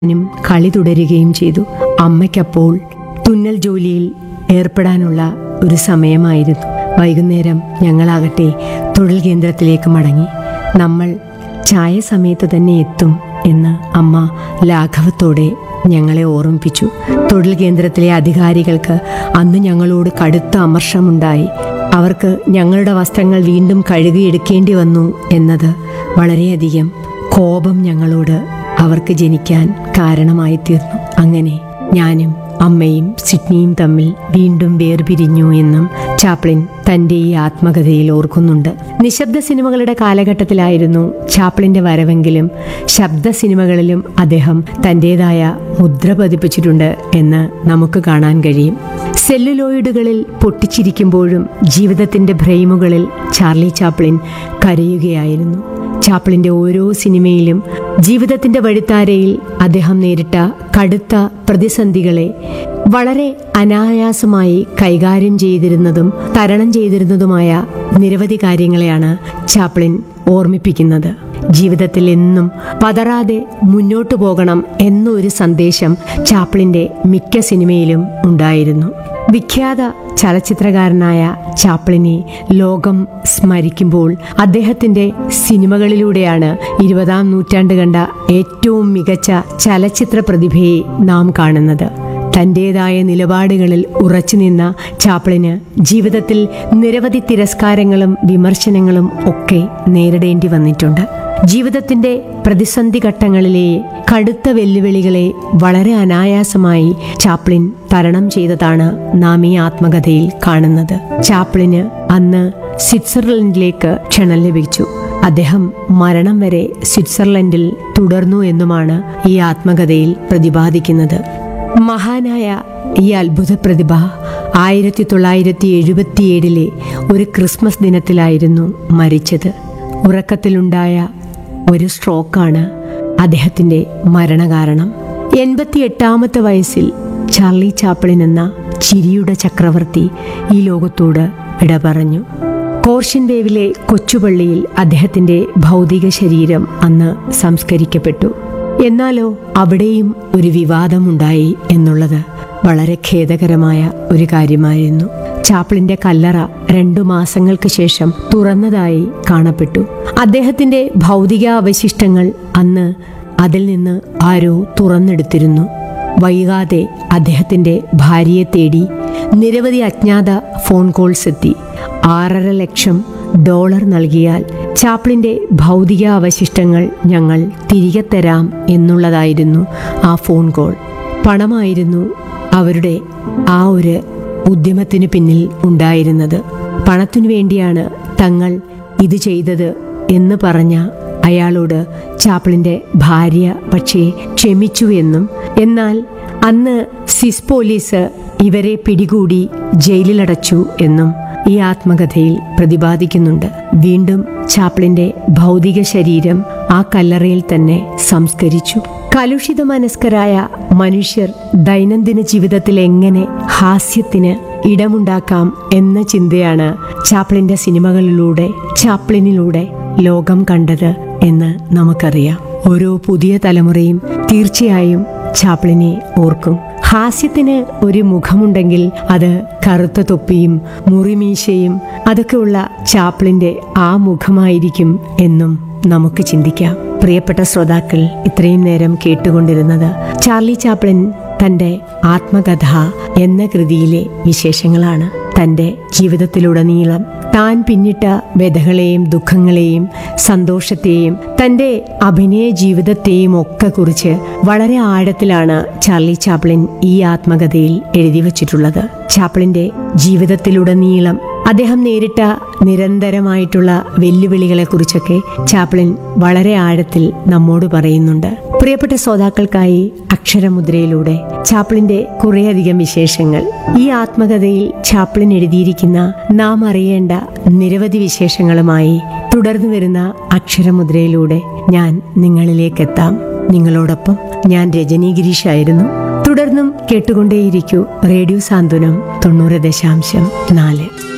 നും കളി തുടരുകയും ചെയ്തു അമ്മയ്ക്കപ്പോൾ തുന്നൽ ജോലിയിൽ ഏർപ്പെടാനുള്ള ഒരു സമയമായിരുന്നു വൈകുന്നേരം ഞങ്ങളാകട്ടെ തൊഴിൽ കേന്ദ്രത്തിലേക്ക് മടങ്ങി നമ്മൾ ചായ സമയത്ത് തന്നെ എത്തും എന്ന് അമ്മ ലാഘവത്തോടെ ഞങ്ങളെ ഓർമ്മിപ്പിച്ചു തൊഴിൽ കേന്ദ്രത്തിലെ അധികാരികൾക്ക് അന്ന് ഞങ്ങളോട് കടുത്ത അമർഷമുണ്ടായി അവർക്ക് ഞങ്ങളുടെ വസ്ത്രങ്ങൾ വീണ്ടും കഴുകിയെടുക്കേണ്ടി വന്നു എന്നത് വളരെയധികം കോപം ഞങ്ങളോട് അവർക്ക് ജനിക്കാൻ കാരണമായി തീർന്നു അങ്ങനെ ഞാനും അമ്മയും സിഡ്നിയും തമ്മിൽ വീണ്ടും വേർപിരിഞ്ഞു എന്നും ചാപ്ലിൻ തന്റെ ഈ ആത്മകഥയിൽ ഓർക്കുന്നുണ്ട് നിശബ്ദ സിനിമകളുടെ കാലഘട്ടത്തിലായിരുന്നു ചാപ്ലിന്റെ വരവെങ്കിലും ശബ്ദ സിനിമകളിലും അദ്ദേഹം തന്റേതായ മുദ്ര പതിപ്പിച്ചിട്ടുണ്ട് എന്ന് നമുക്ക് കാണാൻ കഴിയും സെല്ലുലോയിഡുകളിൽ പൊട്ടിച്ചിരിക്കുമ്പോഴും ജീവിതത്തിന്റെ ഭ്രൈമുകളിൽ ചാർലി ചാപ്ലിൻ കരയുകയായിരുന്നു ചാപ്ലിന്റെ ഓരോ സിനിമയിലും ജീവിതത്തിന്റെ വഴിത്താരയിൽ അദ്ദേഹം നേരിട്ട കടുത്ത പ്രതിസന്ധികളെ വളരെ അനായാസമായി കൈകാര്യം ചെയ്തിരുന്നതും തരണം ചെയ്തിരുന്നതുമായ നിരവധി കാര്യങ്ങളെയാണ് ചാപ്ലിൻ ഓർമ്മിപ്പിക്കുന്നത് ജീവിതത്തിൽ എന്നും പതറാതെ മുന്നോട്ടു പോകണം എന്നൊരു സന്ദേശം ചാപ്ലിന്റെ മിക്ക സിനിമയിലും ഉണ്ടായിരുന്നു വിഖ്യാത ചലച്ചിത്രകാരനായ ചാപ്ലിനെ ലോകം സ്മരിക്കുമ്പോൾ അദ്ദേഹത്തിന്റെ സിനിമകളിലൂടെയാണ് ഇരുപതാം നൂറ്റാണ്ട് കണ്ട ഏറ്റവും മികച്ച ചലച്ചിത്ര പ്രതിഭയെ നാം കാണുന്നത് തന്റേതായ നിലപാടുകളിൽ ഉറച്ചു നിന്ന ചാപ്ലിന് ജീവിതത്തിൽ നിരവധി തിരസ്കാരങ്ങളും വിമർശനങ്ങളും ഒക്കെ നേരിടേണ്ടി വന്നിട്ടുണ്ട് ജീവിതത്തിന്റെ പ്രതിസന്ധി ഘട്ടങ്ങളിലെ കടുത്ത വെല്ലുവിളികളെ വളരെ അനായാസമായി ചാപ്ലിൻ തരണം ചെയ്തതാണ് നാം ഈ ആത്മകഥയിൽ കാണുന്നത് ചാപ്ലിന് അന്ന് സ്വിറ്റ്സർലൻഡിലേക്ക് ക്ഷണം ലഭിച്ചു അദ്ദേഹം മരണം വരെ സ്വിറ്റ്സർലൻഡിൽ തുടർന്നു എന്നുമാണ് ഈ ആത്മകഥയിൽ പ്രതിപാദിക്കുന്നത് മഹാനായ ഈ അത്ഭുത പ്രതിഭ ആയിരത്തി തൊള്ളായിരത്തി എഴുപത്തിയേഴിലെ ഒരു ക്രിസ്മസ് ദിനത്തിലായിരുന്നു മരിച്ചത് ഉറക്കത്തിലുണ്ടായ ഒരു സ്ട്രോക്കാണ് അദ്ദേഹത്തിന്റെ മരണകാരണം എൺപത്തിയെട്ടാമത്തെ വയസ്സിൽ ചാർലി ചാപ്പിളിൻ എന്ന ചിരിയുടെ ചക്രവർത്തി ഈ ലോകത്തോട് വിട പറഞ്ഞു കോർഷ്യൻ വേവിലെ കൊച്ചുപള്ളിയിൽ അദ്ദേഹത്തിന്റെ ഭൗതിക ശരീരം അന്ന് സംസ്കരിക്കപ്പെട്ടു എന്നാലോ അവിടെയും ഒരു വിവാദമുണ്ടായി എന്നുള്ളത് വളരെ ഖേദകരമായ ഒരു കാര്യമായിരുന്നു ചാപ്പിളിന്റെ കല്ലറ രണ്ടു മാസങ്ങൾക്ക് ശേഷം തുറന്നതായി കാണപ്പെട്ടു അദ്ദേഹത്തിന്റെ ഭൗതിക അവശിഷ്ടങ്ങൾ അന്ന് അതിൽ നിന്ന് ആരോ തുറന്നെടുത്തിരുന്നു വൈകാതെ അദ്ദേഹത്തിന്റെ ഭാര്യയെ തേടി നിരവധി അജ്ഞാത ഫോൺ കോൾസ് എത്തി ആറര ലക്ഷം ഡോളർ നൽകിയാൽ ചാപ്ലിന്റെ ഭൗതിക അവശിഷ്ടങ്ങൾ ഞങ്ങൾ തിരികെ തരാം എന്നുള്ളതായിരുന്നു ആ ഫോൺ കോൾ പണമായിരുന്നു അവരുടെ ആ ഒരു ഉദ്യമത്തിന് പിന്നിൽ ഉണ്ടായിരുന്നത് പണത്തിനു വേണ്ടിയാണ് തങ്ങൾ ഇത് ചെയ്തത് എന്ന് പറഞ്ഞ അയാളോട് ചാപ്പിളിന്റെ ഭാര്യ പക്ഷേ ക്ഷമിച്ചു എന്നും എന്നാൽ അന്ന് സിസ് പോലീസ് ഇവരെ പിടികൂടി ജയിലിലടച്ചു എന്നും ഈ ആത്മകഥയിൽ പ്രതിപാദിക്കുന്നുണ്ട് വീണ്ടും ചാപ്ലിന്റെ ഭൗതിക ശരീരം ആ കല്ലറയിൽ തന്നെ സംസ്കരിച്ചു കലുഷിത മനസ്കരായ മനുഷ്യർ ദൈനംദിന ജീവിതത്തിൽ എങ്ങനെ ഹാസ്യത്തിന് ഇടമുണ്ടാക്കാം എന്ന ചിന്തയാണ് ചാപ്ലിന്റെ സിനിമകളിലൂടെ ചാപ്ലിനിലൂടെ ലോകം കണ്ടത് എന്ന് നമുക്കറിയാം ഓരോ പുതിയ തലമുറയും തീർച്ചയായും ചാപ്ലിനെ ഓർക്കും ഹാസ്യത്തിന് ഒരു മുഖമുണ്ടെങ്കിൽ അത് കറുത്ത തൊപ്പിയും മുറിമീശയും അതൊക്കെയുള്ള ചാപ്ലിന്റെ ആ മുഖമായിരിക്കും എന്നും നമുക്ക് ചിന്തിക്കാം പ്രിയപ്പെട്ട ശ്രോതാക്കൾ ഇത്രയും നേരം കേട്ടുകൊണ്ടിരുന്നത് ചാർലി ചാപ്ലിൻ തന്റെ ആത്മകഥ എന്ന കൃതിയിലെ വിശേഷങ്ങളാണ് തന്റെ ജീവിതത്തിലുടനീളം താൻ പിന്നിട്ട വ്യഥകളെയും ദുഃഖങ്ങളെയും സന്തോഷത്തെയും തന്റെ അഭിനയ ജീവിതത്തെയും ഒക്കെ കുറിച്ച് വളരെ ആഴത്തിലാണ് ചാർലി ചാപ്ലിൻ ഈ ആത്മകഥയിൽ എഴുതി വച്ചിട്ടുള്ളത് ചാപ്ലിന്റെ ജീവിതത്തിലുടനീളം അദ്ദേഹം നേരിട്ട നിരന്തരമായിട്ടുള്ള വെല്ലുവിളികളെ കുറിച്ചൊക്കെ ചാപ്ലിൻ വളരെ ആഴത്തിൽ നമ്മോട് പറയുന്നുണ്ട് പ്രിയപ്പെട്ട ശ്രോതാക്കൾക്കായി അക്ഷരമുദ്രയിലൂടെ ചാപ്ലിന്റെ കുറേയധികം വിശേഷങ്ങൾ ഈ ആത്മകഥയിൽ ചാപ്ലിൻ എഴുതിയിരിക്കുന്ന നാം അറിയേണ്ട നിരവധി വിശേഷങ്ങളുമായി തുടർന്നു വരുന്ന അക്ഷരമുദ്രയിലൂടെ ഞാൻ നിങ്ങളിലേക്ക് എത്താം നിങ്ങളോടൊപ്പം ഞാൻ രജനി ഗിരീഷായിരുന്നു തുടർന്നും കേട്ടുകൊണ്ടേയിരിക്കൂ റേഡിയോ സാന്ത്വനം തൊണ്ണൂറ് ദശാംശം നാല്